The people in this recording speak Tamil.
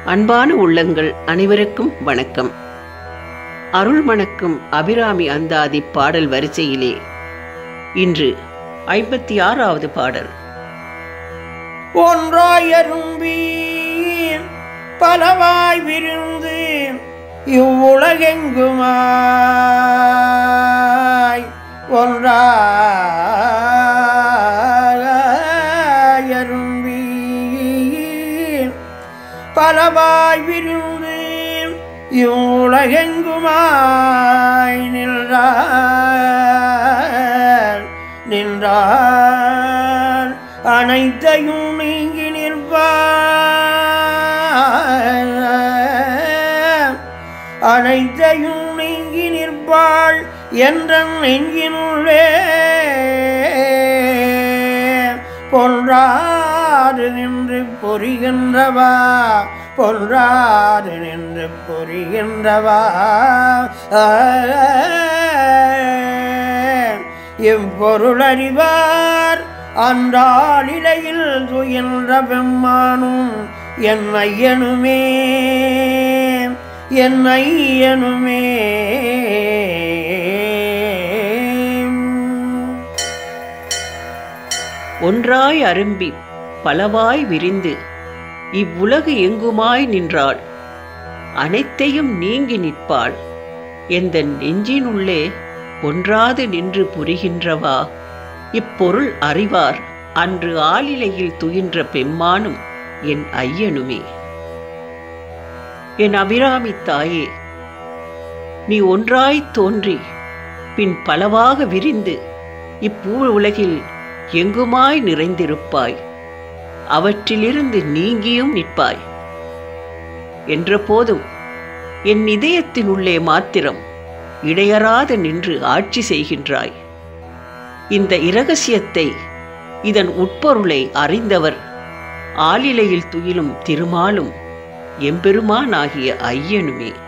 அன்பான உள்ளங்கள் அனைவருக்கும் வணக்கம் அருள் மணக்கும் அபிராமி அந்தாதி பாடல் வரிசையிலே இன்று ஐம்பத்தி ஆறாவது பாடல் ஒன்றாயரும்பி பலவாய் விருந்து இவ்வுலகெங்குமாய் ஒன்றாயரும்பி பலவாய் விருந்து இவ்வுலகெங்குமாய் நின்றார் நின்றார் அனைத்தையும் நீங்கி நிற்பார் அனைத்தையும் நீங்கி நிற்பாள் என்ற நெஞ்சினுள்ளே பொன்றாறு நின்று பொறிகின்றவா பொன்றாறு நின்று பொறிகின்றவா இவ்வொருள் அறிவார் அன்றாளிலையில் துயின்ற பெம்மானும் என் ஐயனுமே என் ஐயனுமே ஒன்றாய் அரும்பி பலவாய் விரிந்து இவ்வுலகு எங்குமாய் நின்றாள் அனைத்தையும் நீங்கி நிற்பாள் எந்த நெஞ்சினுள்ளே ஒன்றாது நின்று புரிகின்றவா இப்பொருள் அறிவார் அன்று ஆலிலையில் துயின்ற பெம்மானும் என் ஐயனுமே என் அபிராமி தாயே நீ ஒன்றாய்த் தோன்றி பின் பலவாக விரிந்து இப்பூ உலகில் எங்குமாய் நிறைந்திருப்பாய் அவற்றிலிருந்து நீங்கியும் நிற்பாய் என்ற போதும் என் இதயத்தினுள்ளே மாத்திரம் இடையறாது நின்று ஆட்சி செய்கின்றாய் இந்த இரகசியத்தை இதன் உட்பொருளை அறிந்தவர் ஆலிலையில் துயிலும் திருமாலும் எம்பெருமானாகிய ஐயனுமே